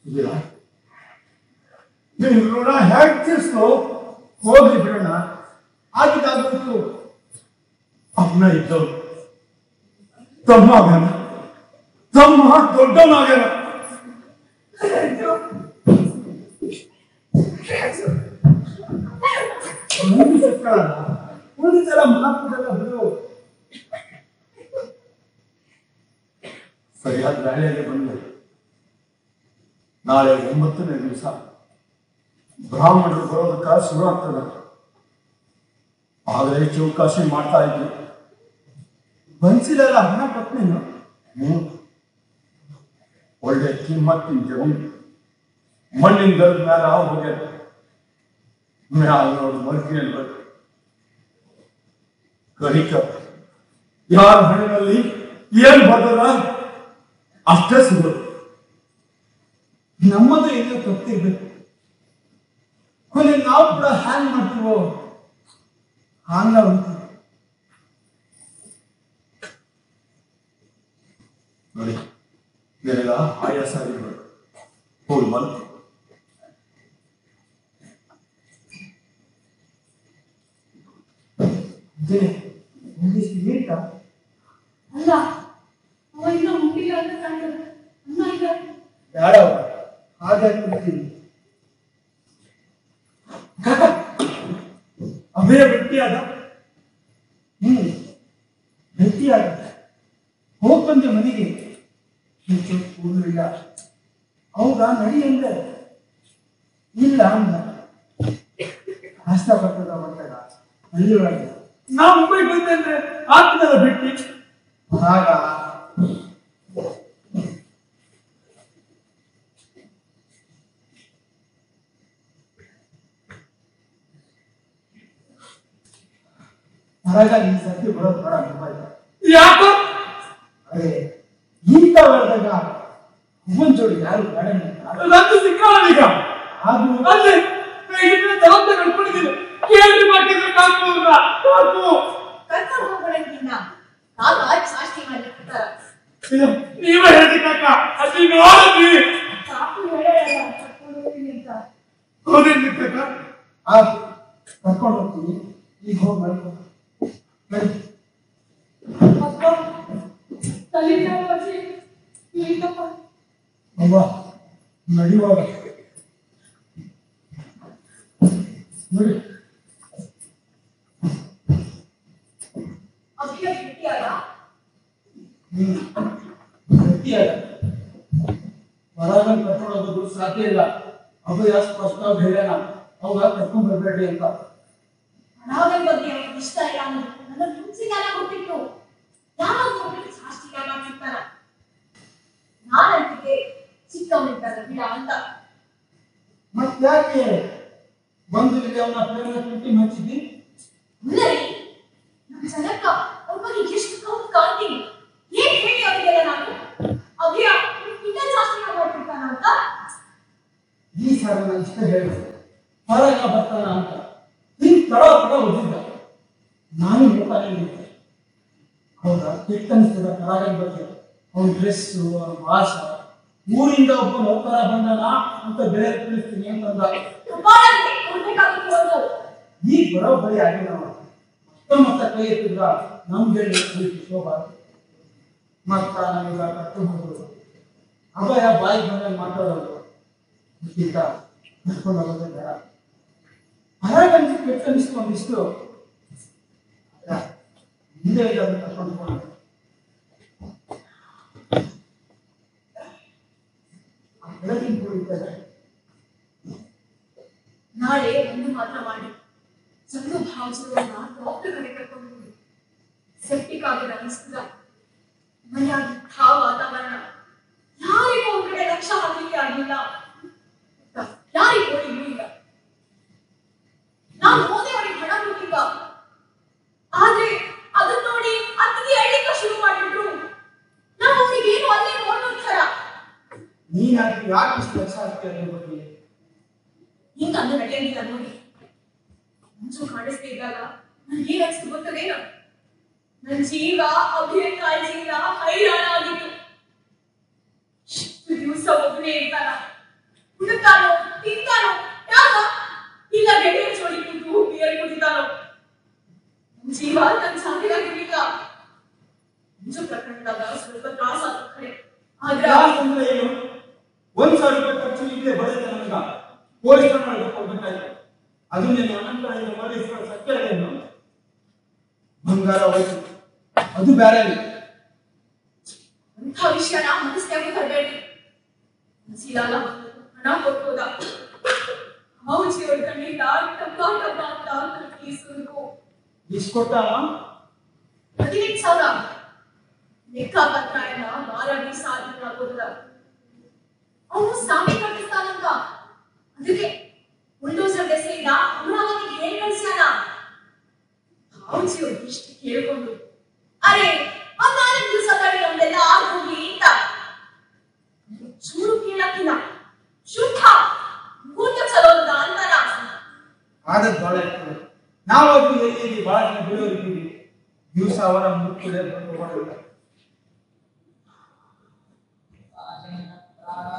ಇದೀರಾ ನೀನು ಋಣ ಹೇಗೆ ತೀರ್ಸ್ಕೋ ಹೋಗ್ಲಿ ಬಿಡೋಣ ಆಗಿದ್ದಾಗೋಯ್ತು ಅಮ್ಮ ಇದ್ದವು ತಮ್ಮ ಆಗ್ಯಾನ ತಮ್ಮ ದೊಡ್ಡವನಾಗ್ಯಾನ ಮುಂದೆ ಸಿಕ್ಕಲ್ಲ ಒಂದು ಸಲ ಮಾತುದೆಲ್ಲ ಬಿಡು ಸರಿಯಾದ ವೇಳೆಯಲ್ಲಿ ಬಂದೆ ನಾಳೆ ಒಂಬತ್ತನೇ ದಿವಸ ಬ್ರಾಹ್ಮಣರು ಬರೋದಕ್ಕ ಶುರು ಆಗ್ತದ ಆದರೆ ಚೌಕಾಶಿ ಮಾಡ್ತಾ ಇದ್ರು ಬನ್ಸಿಲೆಲ್ಲ ಹಣ ಕೊಟ್ಟನೇನು ಹ್ಮ್ ಒಳ್ಳೆ ಕಿಮ್ಮತ್ತಿನ ಜಮೀನು ಮಣ್ಣಿನ ಗರದ ಮೇಲೆ ಹೋಗ್ಯದ ಮ್ಯಾಲ ನೋಡು ಮರ್ಕಿನಲ್ಲಿ ಬರ್ ಕರಿಕ ಯಾರ ಹಣ್ಣಿನಲ್ಲಿ ಏನ್ ಬರ್ತದ ಅಷ್ಟೇ ಸಿಗೋದು ನಮ್ಮದು ಏನೋ ತಪ್ಪಿರ್ಬೇಕು ಕೊನೆ ನಾವು ಕೂಡ ಹ್ಯಾಂಗ್ ಮಾಡ್ತೀವೋ ಹಾಂಗ ಅಂತೀವಿ ನೋಡಿ ನಿನಗ ಆಯಾಸ ಆಗಿರ್ಬೇಕು ಹೋಗಿ ಬಂತು ಲೇಟಾ ಅಲ್ಲ ಅವ ಇನ್ನೂ ಮುಟ್ಟಿಲ್ಲ ಅಂತ ಕಾಣ್ತದೆ ಅಮ್ಮ ಈಗ ಬೇಡ ಹಾಗೆ ಕುಡ್ತೀನಿ ಅಭಯ ಭೇಟಿಯಾದ ಹ್ಮ್ ಭೇಟಿಯಾದ ಹೋಗ್ ಬಂದೆ ಮನೆಗೆ ಹೆಚ್ಚು ಕೂದಲಿಲ್ಲ ಹೌದಾ ನಡಿ ಅಂದೆ ಇಲ್ಲ ಅಂದ ಹಸ್ತ ಬರ್ತದ ಬರ್ತದ ಅಲ್ಲಿ ಒಳಗೆ ನಾ ಮುಂಬೈ ಬಂದೆ ಅಂದ್ರೆ ಆಗ್ತದಲ್ಲ ಭೇಟಿ ಆಗ ಹೊರಗ ಈ ಸರ್ತಿ ಬರೋದು ಬೇಡ ಮುಂಬೈ ಯಾಕೋ ಅದೇ ಇಂಥ ಹೊಡೆದಾಗ ಹೂವನ್ ಜೋಡಿ ಯಾರು ಬೇಡ ನಂದು ಸಿಕ್ಕಲ್ಲ ಈಗ ಅದು ಅಲ್ಲಿ ಇದನ್ನ ಜವಾಬ್ದಾರಿ ಕಟ್ಕೊಂಡಿದ್ದೀನಿ ಕೇಳಿ ಮಾಡಿದ್ರೆ ಕಾಕು ಅಂತ ಕಾಕು ಕರ್ಕೊಂಡು ಹೋಗ್ಬೇಡಂತಿನ್ನ ನಾನು ಆಯ್ತು ಸಾಕ್ಷಿ ಮಾಡಿರ್ತಾರ ಇದು ನೀವೇ ಹೇಳ್ತಿದ್ದಕ್ಕ ಅಲ್ಲಿ ನೋಡಿದ್ವಿ ಸಾಕು ಹೇಳಲ್ಲ ಕರ್ಕೊಂಡು ಹೋಗ್ತೀನಿ ಅಂತ ಹೋದಿರ್ಲಿಕ್ಕಕ್ಕ ಆಯ್ತು ಕರ್ಕೊಂಡು ಹೋಗ್ತೀನಿ ಈಗ ಹೋಗಿ ಮಾಡ್ಕೊ ನಡಿ ಅಪ್ಪ ತಲೆನೋವು ಅಜ್ಜಿ ಇಲ್ಲಪ್ಪ ಅವ್ವ ನಡಿವಾಗ ನೋಡಿ ಅಭಿಯ ಭೇಟಿಯಾದ ಹ್ಮ್ ಗಟ್ಟಿಯಾಗ ಹೊರಗ ಕರ್ಕೊಂಡು ಹೋಗೋದು ಸಾಧ್ಯ ಇಲ್ಲ ಅಭಯ ಸ್ಪಷ್ಟವಾಗಿ ಹೇಳ್ಯಾನ ಅವಾಗ ಕರ್ಕೊಂಡ್ ಬರ್ಬೇಡಿ ಅಂತ ಅನಾಗಲ್ ಬಗ್ಗೆ ಅವನಿಗೆ ಇಷ್ಟ ಇಲ್ಲ ಅನ್ನೋದು ನನ್ನ ಮುಂಚಿಗಾಲ ಗೊತ್ತಿತ್ತು ಯಾವಾಗ ಹೋಗ್ಲಿಕ್ಕೆ ಸಾಷ್ಟಿಗಾಲ ಸಿಗ್ತಾನ ನಾನಂತಿಗೆ ಚಿಕ್ಕವನಿದ್ದಾಗ ಬಿಡ ಅಂತ ಮತ್ತ್ಯಾಕೆ ಬಂದು ಇಲ್ಲಿ ಅವನ ಪ್ರೇಮ ಪ್ರೀತಿ ಹಚ್ಚಿದ್ದಿ ಉಲ್ಲರಿ ನಮ್ಮ ಜನಕ್ಕ ಅವ್ರ ಬಗ್ಗೆ ಎಷ್ಟು ಕೌಂಟ್ ಕಾಣ್ತೀನಿ ಏನ್ ಹೇಳಿ ಅವರಿಗೆಲ್ಲ ನಾನು ಅಭಿಯ ಇಂಥ ಶಾಸ್ತ್ರ ಮಾಡ್ಬಿಡ್ತಾನ ಅಂತ ಈ ಸಲ ನಾನು ಇಷ್ಟ ಹೇಳಿದೆ ಹೊರಗ ಬರ್ತಾನ ಅಂತ ಹಿಂಗ್ ತಡ ತಡ ಓದಿದ್ದ ನಾನು ನೋಡ್ತಾನೆ ಇದ್ದೆ ಹೌದಾ ಕೆಟ್ಟ ಅನಿಸ್ತದ ಹೊರಗನ್ ಬಗ್ಗೆ ಅವನ ಡ್ರೆಸ್ಸು ಅವನ ಭಾಷೆ ಊರಿಂದ ಒಬ್ಬ ನೌಕರ ಬಂದನ ಅಂತ ಬೇರೆ ತಿಳಿಸ್ತೀನಿ ಅಂತಂದ ಕಪಾಳಕ್ಕೆ ಕೊಡ್ಬೇಕಾಗಿತ್ತು ಒಂದು ಈಗ ಬರೋಬ್ಬರಿ ಆಗಿಲ್ಲ ಅವ. ಮತ್ತೆ ಮತ್ತೆ ಕೈ ಎತ್ತಿದ್ರ ನಮ್ ಹೇಳಿ ಪ್ರೀತಿ ಶೋಭಾ ಮತ್ತ ನಮಗ ಕರ್ಕೊಂಡು ಹೋಗೋದು ಅಭಯ ಬಾಯಿ ಬಂದಾಗ ಮಾತಾಡೋದು ಇದಕ್ಕಿಂತ ಕರ್ಕೊಂಡು ಹೋಗೋದೇ ಬೇಡ ಹೊರಗಂತ ಕೆಟ್ಟ ಅನಿಸ್ತು ಒಂದಿಷ್ಟು ಅದ, ಹಿಂದೆ ಇಲ್ಲ ಅಂತ ಕರ್ಕೊಂಡು ಹೋಗೋಣ ಆ ಬೆಳಗಿನ ಕುಡಿತಾರೆ ನಾಳೆ ಒಂದು ಮಾತ್ರ ಮಾಡಿ ಸಣ್ಣ ಭಾವಿಸಿರೋನ್ನ ಡಾಕ್ಟರ್ ಕಡೆ ಕರ್ಕೊಂಡು ಹೋಗಿ ಸೆಪ್ಟಿಕ್ ಆಗಿದೆ ಅನಿಸ್ತದ ಮನೆಯಾಗಿ ಆ ವಾತಾವರಣ ಯಾರಿಗೂ ಒಂದ್ ಕಡೆ ಲಕ್ಷ ಹಾಕ್ಲಿಕ್ಕೆ ಆಗಿಲ್ಲ ಯಾರಿಗೂ ಓಡಿಗೂ ಇಲ್ಲ ನಾನು ಹೋದೆ ಅವರಿಗೆ ಹಣ ಕೊಟ್ಟಿದ್ದ ಆದ್ರೆ ಅದನ್ನ ನೋಡಿ ಅತ್ತಿಗೆ ಅಳಿಕ ಶುರು ಮಾಡಿದ್ರು ನಾವು ಅವ್ರಿಗೆ ಏನು ಅಲ್ಲೇ ನೋಡೋದ್ ಥರ ನೀನ್ ಯಾಕೆ ಯಾಕೆ ಇಷ್ಟು ಲಕ್ಷ ಹಾಕ್ತೀಯ ಅದ್ರ ಬಗ್ಗೆ ಹಿಂಗ ಅಂದ ನಡೆಯಂಗಿಲ್ಲ ನೋಡಿ ಮುಂಚು ಕಾಣಿಸ್ತಾ ಇದ್ದಾಗ ನನ್ಗೆ ಏನ್ ಅನ್ಸ್ತು ಗೊತ್ತದೇನ ನನ್ ಜೀವ ಅಭಿಯ ಕಾಳಜಿಯಿಂದ ಹೈರಾಣ ಆಗಿತ್ತು ಇಷ್ಟು ದಿವಸ ಒಬ್ಬನೇ ಇರ್ತಾನ ಹುಡುಕ್ತಾನೋ ತಿಂತಾನೋ ಯಾಕ ಇಲ್ಲ ಗೆಳೆಯ ಜೋಡಿ ಕೂತು ಬಿಯರ್ ಕುಡಿತಾನೋ ಜೀವ ತನ್ನ ಜಾತಿಯಾಗಿರ್ಲಿಲ್ಲ ನಿಜ ಪ್ರಕರಣದಾಗ ಸ್ವಲ್ಪ ತ್ರಾಸ ಆದ ಕಡೆ ಆದ್ರ ಕ್ಲಾಸ್ ಅಂದ್ರೆ ಏನು ಒಂದ್ ಸಾವಿರ ರೂಪಾಯಿ ಖರ್ಚು ಇಲ್ಲೇ ಬರುತ್ತೆ ನಮಗ ಪೊಲೀಸ್ ಠಾಣೆ ಕೊಡ್ಬೇಕಾಯ್ತು ಅದು ನೀನು ಅನಂತರಾಯ ಮಾಡಿ ಸತ್ಯ ಏನು ಬಂಗಾರ ಹೋಯ್ತು ಅದು ಬೇರೆ ಅಂಥ ವಿಷಯನ ಮನಸ್ಸಿನಾಗೆ ತರಬೇಡಿ ಮನಸ್ಸಿಲಾಲ ಬಂದು ಹಣ ಕೊಟ್ಟೋದ ಹೌಜಿ ಹೊಡ್ಕೊಂಡಿದ್ದ ಟಪ್ಪ ಟಪ್ಪ ಅಂತ ಕಟ್ಟಿ ಸುರುಕು ಇಷ್ಟು ಕೊಟ್ಟ ಹದಿನೆಂಟು ಸಾವಿರ ಲೆಕ್ಕ ಪತ್ರ ಎಲ್ಲ ಮಾರಾಡಿ ಸಾಧನೆ ಆಗೋದ್ರ ಅವನು ಸಾಮಿ ಕಟ್ಟಿಸ್ತಾನಂತ ಅದಕ್ಕೆ ಬುಲ್ಡೋಸರ್ ದೆಸೆಯಿಂದ ಅಮರಾವತಿಗೆ ಹೇಳಿ ಕಳಿಸ್ಯಾನ ಹೌಜಿ ಇಷ್ಟು ಕೇಳ್ಕೊಂಡು ಅರೆ ಒಂದ್ ನಾಲ್ಕು ದಿವಸ ತಡಿ ನಮ್ದೆಲ್ಲ ಆಗೋಗಿ ಅಂತ ಚೂರು ಕೇಳಕ್ಕಿಲ್ಲ ಶುದ್ಧ ಮೂರ್ತ ಚಲೋ ಅಂತ ಅಂತಾನ ಆದದ್ ಬಹಳ ಇರ್ತದೆ ನಾವು ಅದು ಎಲ್ಲಿ ಬಹಳ ಜನ ಬೀಳೋರಿದ್ದೀವಿ ದಿವಸ ಅವರ ಮುಖ್ಯ ಬಂದು ಹೋಗೋದಿಲ್ಲ